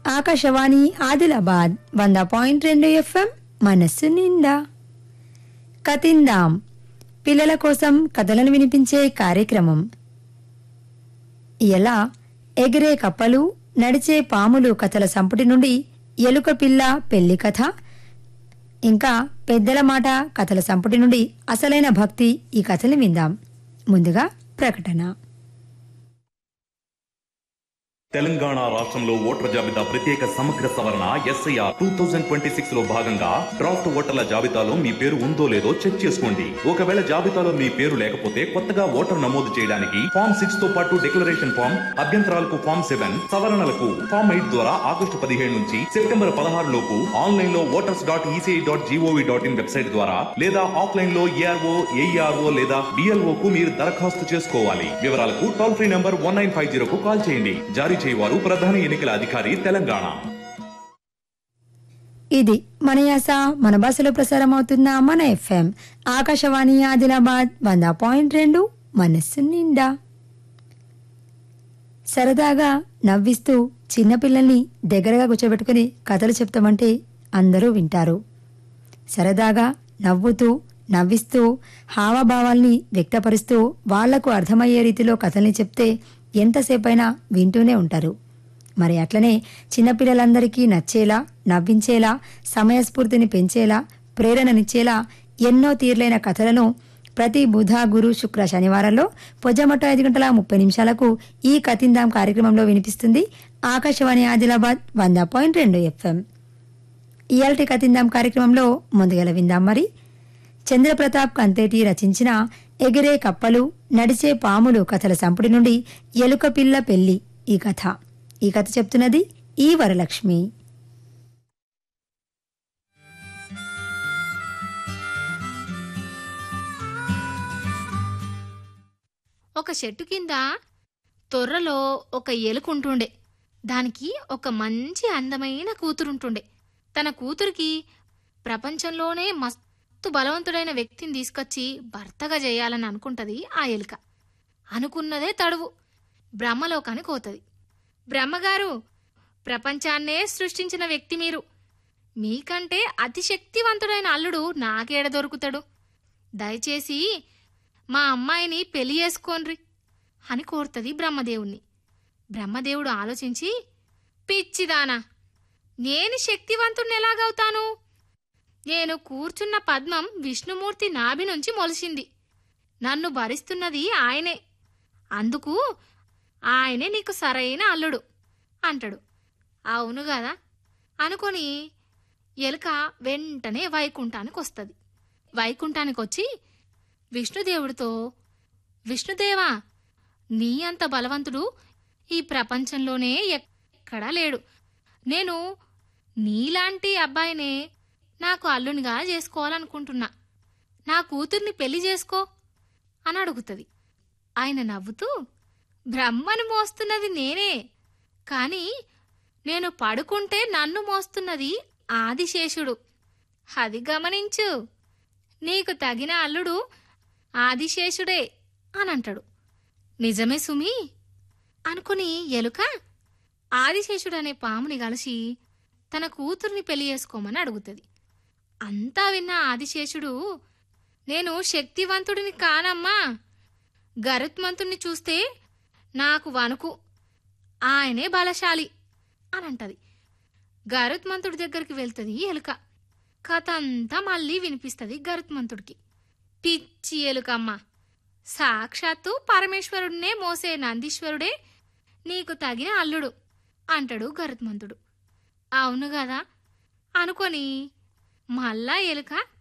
ఆకాశవాణి ఆదిలాబాద్ వంద పాయింట్ రెండు ఎఫ్ఎం మనస్సు నిండా కతిందాం పిల్లల కోసం కథలను వినిపించే కార్యక్రమం ఎలా ఎగిరే కప్పలు నడిచే పాములు కథల సంపుటి నుండి ఎలుక పిల్ల పెళ్లి కథ ఇంకా పెద్దల మాట కథల సంపుటి నుండి అసలైన భక్తి ఈ కథలు విందాం ముందుగా ప్రకటన తెలంగాణ రాష్ట్రంలో ఓటర్ల జాబితా ప్రత్యేక సమగ్ర సవరణ SIR two thousand twenty six లో భాగంగా డ్రాఫ్ట్ ఓటర్ల జాబితాలో మీ పేరు ఉందో లేదో చెక్ చేసుకోండి ఒకవేళ జాబితాలో మీ పేరు లేకపోతే కొత్తగా ఓటర్ నమోదు చేయడానికి ఫామ్ సిక్స్ తో పాటు డిక్లరేషన్ ఫామ్ అభ్యంతరాలకు ఫామ్ సెవెన్ సవరణలకు ఫామ్ ఎయిట్ ద్వారా ఆగస్టు పదిహేడు నుంచి సెప్టెంబర్ పదహారు లోపు ఆన్లైన్ లో voters dot ECI dot G O V dot in website ద్వారా లేదా ఆఫ్లైన్ లో ఏఆర్ఓ ఏఈఆర్ఓ లేదా డిఎల్ఓ కు మీరు దరఖాస్తు చేసుకోవాలి వివరాలకు toll free number one nine five జీరోకు కాల్ చేయండి జారీ చేయవారు ప్రధాన ఎన్నికల అధికారి తెలంగాణ ఇది మన యాస మన భాషలో ప్రసారం అవుతున్న మన ఎఫ్ఎం ఆకాశవాణి ఆదిలాబాద్ వంద పాయింట్ రెండు మనస్సు నిండా సరదాగా నవ్విస్తూ చిన్నపిల్లల్ని దగ్గరగా కూర్చోబెట్టుకుని కథలు చెప్తామంటే అందరూ వింటారు సరదాగా నవ్వుతూ నవ్విస్తూ హావభావాల్ని వ్యక్తపరుస్తూ వాళ్లకు అర్థమయ్యే రీతిలో కథల్ని చెప్తే ఎంతసేపైనా వింటూనే ఉంటారు మరి అట్లనే చిన్నపిల్లలందరికీ నచ్చేలా నవ్వించేలా సమయస్ఫూర్తిని పెంచేలా ప్రేరణనిచ్చేలా ఎన్నో తీర్లైన కథలను ప్రతి బుధ గురు శుక్ర శనివారాల్లో పొజ్జమట్టు ఐదు గంటల ముప్పై నిమిషాలకు ఈ కతిందాం కార్యక్రమంలో వినిపిస్తుంది ఆకాశవాణి ఆదిలాబాద్ వంద పాయింట్ రెండు ఎఫ్ఎం ఇయాల్టి కతిందాం కార్యక్రమంలో ముందుగల విందాం మరి చంద్రప్రతాప్ కంతేటి రచించిన ఎగిరే కప్పలు నడిచే పాములు కథల సంపుటి నుండి ఎలుక పిల్ల పెళ్లి ఈ కథ ఈ కథ చెప్తున్నది ఈ వరలక్ష్మి ఒక చెట్టు కింద తొర్రలో ఒక ఎలుకుంటుండే దానికి ఒక మంచి అందమైన కూతురుంటుండే తన కూతురికి ప్రపంచంలోనే మస్తు బలవంతుడైన వ్యక్తిని తీసుకొచ్చి భర్తగా చేయాలని అనుకుంటది ఆ ఎలుక అనుకున్నదే తడువు బ్రహ్మలోకానికి పోతుంది బ్రహ్మగారు ప్రపంచాన్నే సృష్టించిన వ్యక్తి మీరు మీకంటే అతి శక్తివంతుడైన అల్లుడు నాకేడ దొరుకుతాడు దయచేసి మా అమ్మాయిని పెళ్లి చేసుకోన్రి అని కోరుతుంది బ్రహ్మదేవుణ్ణి బ్రహ్మదేవుడు ఆలోచించి పిచ్చిదానా నేను శక్తివంతుణ్ణి ఎలాగవుతాను నేను కూర్చున్న పద్మం విష్ణుమూర్తి నాభి నుంచి మొలిసింది నన్ను భరిస్తున్నది ఆయనే అందుకు ఆయనే నీకు సరైన అల్లుడు అంటాడు అవును కదా అనుకొని ఎలుక వెంటనే వైకుంఠానికి వస్తుంది వైకుంఠానికి వచ్చి విష్ణుదేవుడితో విష్ణుదేవా నీ అంత బలవంతుడు ఈ ప్రపంచంలోనే ఎక్కడా లేడు నేను నీలాంటి అబ్బాయినే నాకు అల్లునిగా చేసుకోవాలనుకుంటున్నా నా కూతుర్ని పెళ్లి చేసుకో అని అడుగుతుంది ఆయన నవ్వుతూ బ్రహ్మను మోస్తున్నది నేనే కానీ నేను పడుకుంటే నన్ను మోస్తున్నది ఆదిశేషుడు అది గమనించు నీకు తగిన అల్లుడు ఆదిశేషుడే అని అంటాడు నిజమే సుమి అనుకుని ఎలుక ఆదిశేషుడనే పాముని కలిసి తన కూతుర్ని పెళ్లి చేసుకోమని అడుగుతుంది అంతా విన్న ఆదిశేషుడు నేను శక్తివంతుడిని కానమ్మా గరుత్మంతుణ్ణి చూస్తే నాకు వణుకు ఆయనే బలశాలి అని అంటది గరుత్మంతుడి దగ్గరికి వెళ్తుంది ఎలుక కథ అంతా మళ్ళీ వినిపిస్తుంది గరుత్మంతుడికి పిచ్చి ఎలుకమ్మ సాక్షాత్తు పరమేశ్వరుడినే మోసే నందీశ్వరుడే నీకు తగిన అల్లుడు అంటాడు గరుత్మంతుడు అవును కదా అనుకొని మళ్ళా ఎలుక